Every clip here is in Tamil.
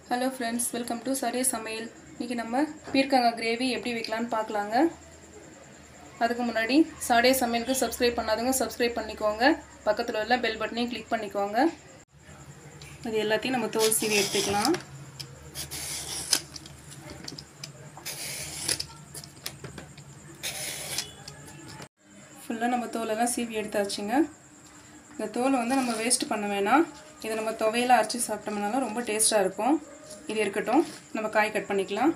ஹலோ ஃப்ரெண்ட்ஸ் வெல்கம் டு சரிய சமையல் இன்றைக்கி நம்ம பீர்க்கங்காய் கிரேவி எப்படி வைக்கலான்னு பார்க்கலாங்க அதுக்கு முன்னாடி சாடைய சமையலுக்கு சப்ஸ்கிரைப் பண்ணாதவங்க சப்ஸ்கிரைப் பண்ணிக்கோங்க பக்கத்தில் உள்ள பெல் பட்டனையும் கிளிக் பண்ணிக்கோங்க அது எல்லாத்தையும் நம்ம தோல் சீவி எடுத்துக்கலாம் ஃபுல்லாக நம்ம தோலெல்லாம் சீவி எடுத்தாச்சுங்க இந்த தோலை வந்து நம்ம வேஸ்ட் பண்ண வேணாம் இதை நம்ம துவையெல்லாம் அரைச்சி சாப்பிட்டோம்னாலும் ரொம்ப டேஸ்ட்டாக இருக்கும் இது இருக்கட்டும் நம்ம காய் கட் பண்ணிக்கலாம்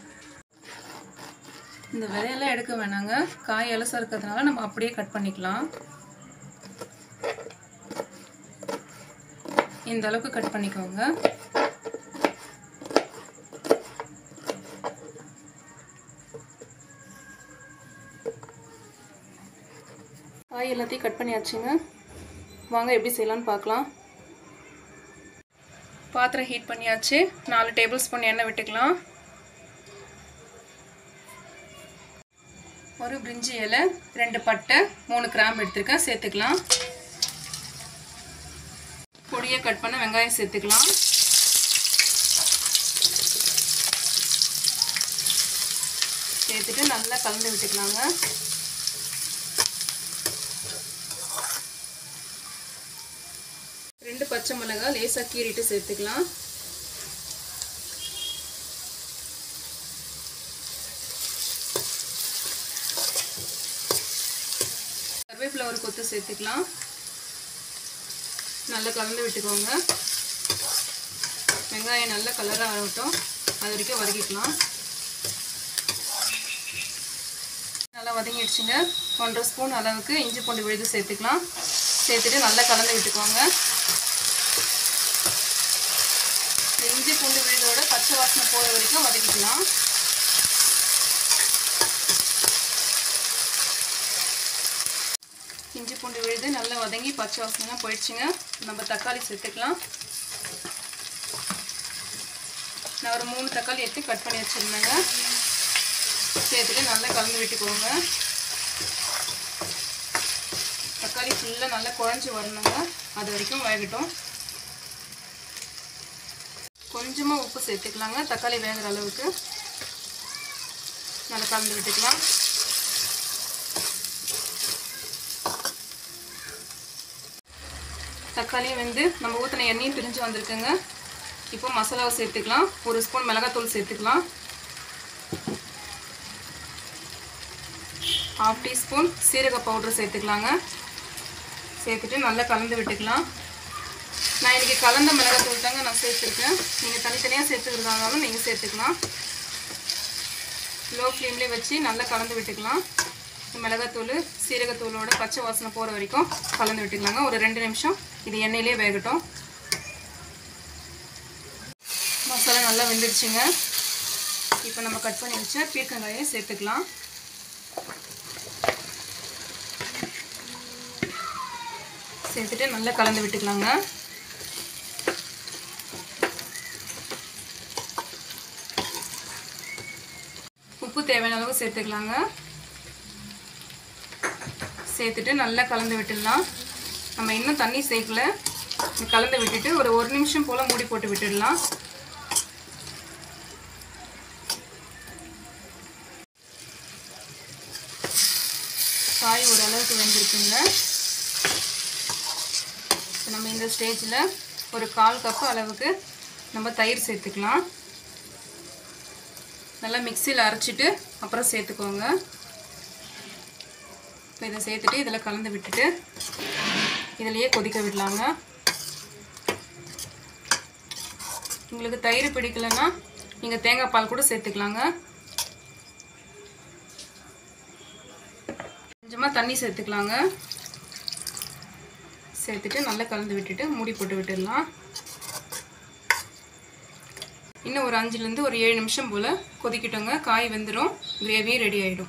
இந்த விதையெல்லாம் எடுக்க வேணாங்க காய் எலசாக இருக்கிறதுனால நம்ம அப்படியே கட் பண்ணிக்கலாம் இந்த அளவுக்கு கட் பண்ணிக்கோங்க காய் எல்லாத்தையும் கட் பண்ணியாச்சுங்க வாங்க எப்படி செய்யலாம்னு பார்க்கலாம் பாத்திரம் ஹீட் பண்ணியாச்சு நாலு டேபிள் ஸ்பூன் எண்ணெய் விட்டுக்கலாம் ஒரு பிரிஞ்சி இலை ரெண்டு பட்டை மூணு கிராம்பு எடுத்துருக்கேன் சேர்த்துக்கலாம் பொடியை கட் பண்ண வெங்காயம் சேர்த்துக்கலாம் சேர்த்துட்டு நல்லா கலந்து விட்டுக்கலாங்க ரெண்டு பச்சை மிளகாய் லேசாக கீறிட்டு சேர்த்துக்கலாம் கருவேப்பிலை ஒரு கொத்து சேர்த்துக்கலாம் நல்லா கலந்து விட்டுக்கோங்க வெங்காயம் நல்லா கலராக ஆகட்டும் அது வரைக்கும் வதக்கிக்கலாம் நல்லா வதங்கிடுச்சுங்க ஒன்றரை ஸ்பூன் அளவுக்கு இஞ்சி பூண்டு விழுது சேர்த்துக்கலாம் சேர்த்துட்டு நல்லா கலந்து விட்டுக்கோங்க இஞ்சி பூண்டு விழுதோட பச்சை வாசனை போகிற வரைக்கும் வதக்கிக்கலாம் இஞ்சி பூண்டு விழுது நல்லா வதங்கி பச்சை வாசனைலாம் போயிடுச்சுங்க நம்ம தக்காளி சேர்த்துக்கலாம் நான் ஒரு மூணு தக்காளி எடுத்து கட் பண்ணி வச்சுருந்தேங்க சேர்த்துட்டு நல்லா கலந்து விட்டுக்கோங்க தக்காளி ஃபுல்லாக நல்லா குழஞ்சி வரணுங்க அது வரைக்கும் வேகட்டும் கொஞ்சமாக உப்பு சேர்த்துக்கலாங்க தக்காளி வேகிற அளவுக்கு நல்லா கலந்து விட்டுக்கலாம் தக்காளியும் வந்து நம்ம ஊற்றின எண்ணெயும் பிரிஞ்சு வந்திருக்குங்க இப்போ மசாலாவை சேர்த்துக்கலாம் ஒரு ஸ்பூன் மிளகாத்தூள் சேர்த்துக்கலாம் ஹாஃப் டீஸ்பூன் சீரக பவுடர் சேர்த்துக்கலாங்க சேர்த்துட்டு நல்லா கலந்து விட்டுக்கலாம் நான் இன்றைக்கி கலந்த மிளகாத்தூள் தாங்க நான் சேர்த்துருக்கேன் நீங்கள் தனித்தனியாக சேர்த்துக்கிறதாலும் நீங்கள் சேர்த்துக்கலாம் லோ ஃப்ளேம்லேயே வச்சு நல்லா கலந்து விட்டுக்கலாம் மிளகாத்தூள் சீரகத்தூளோட பச்சை வாசனை போகிற வரைக்கும் கலந்து விட்டுக்கலாங்க ஒரு ரெண்டு நிமிஷம் இது எண்ணெயிலே வேகட்டும் மசாலா நல்லா வெந்துடுச்சுங்க இப்போ நம்ம கட் பண்ணி வச்ச பீர்க்கங்காயை சேர்த்துக்கலாம் சேர்த்துட்டு நல்லா கலந்து விட்டுக்கலாங்க உப்பு தேவையான அளவு சேர்த்துக்கலாங்க சேர்த்துட்டு நல்லா கலந்து விட்டுடலாம் நம்ம இன்னும் தண்ணி சேர்க்கல கலந்து விட்டுட்டு ஒரு ஒரு நிமிஷம் போல் மூடி போட்டு விட்டுடலாம் காய் ஓரளவுக்கு வெந்திருக்குங்க நம்ம இந்த ஸ்டேஜில் ஒரு கால் கப்பு அளவுக்கு நம்ம தயிர் சேர்த்துக்கலாம் நல்லா மிக்சியில் அரைச்சிட்டு அப்புறம் சேர்த்துக்கோங்க இப்போ இதை சேர்த்துட்டு இதில் கலந்து விட்டுட்டு இதிலையே கொதிக்க விடலாங்க உங்களுக்கு தயிர் பிடிக்கலன்னா நீங்கள் தேங்காய் பால் கூட சேர்த்துக்கலாங்க கொஞ்சமாக தண்ணி சேர்த்துக்கலாங்க சேர்த்துட்டு நல்லா கலந்து விட்டுட்டு மூடி போட்டு விட்டுடலாம் இன்னும் ஒரு அஞ்சுலேருந்து ஒரு ஏழு நிமிஷம் போல் கொதிக்கிட்டோங்க காய் வெந்துடும் கிரேவி ரெடி ஆகிடும்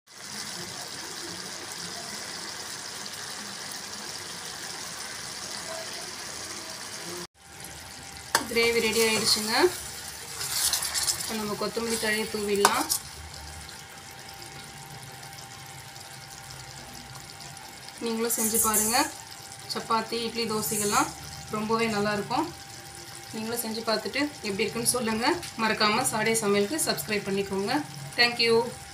கிரேவி ரெடி ஆகிடுச்சுங்க இப்போ நம்ம கொத்தமல்லி தழையை தூவிடலாம் நீங்களும் செஞ்சு பாருங்கள் சப்பாத்தி இட்லி தோசைகள்லாம் ரொம்பவே நல்லாயிருக்கும் நீங்களும் செஞ்சு பார்த்துட்டு எப்படி இருக்குன்னு சொல்லுங்கள் மறக்காமல் சாடே சமையலுக்கு சப்ஸ்கிரைப் பண்ணிக்கோங்க தேங்க்யூ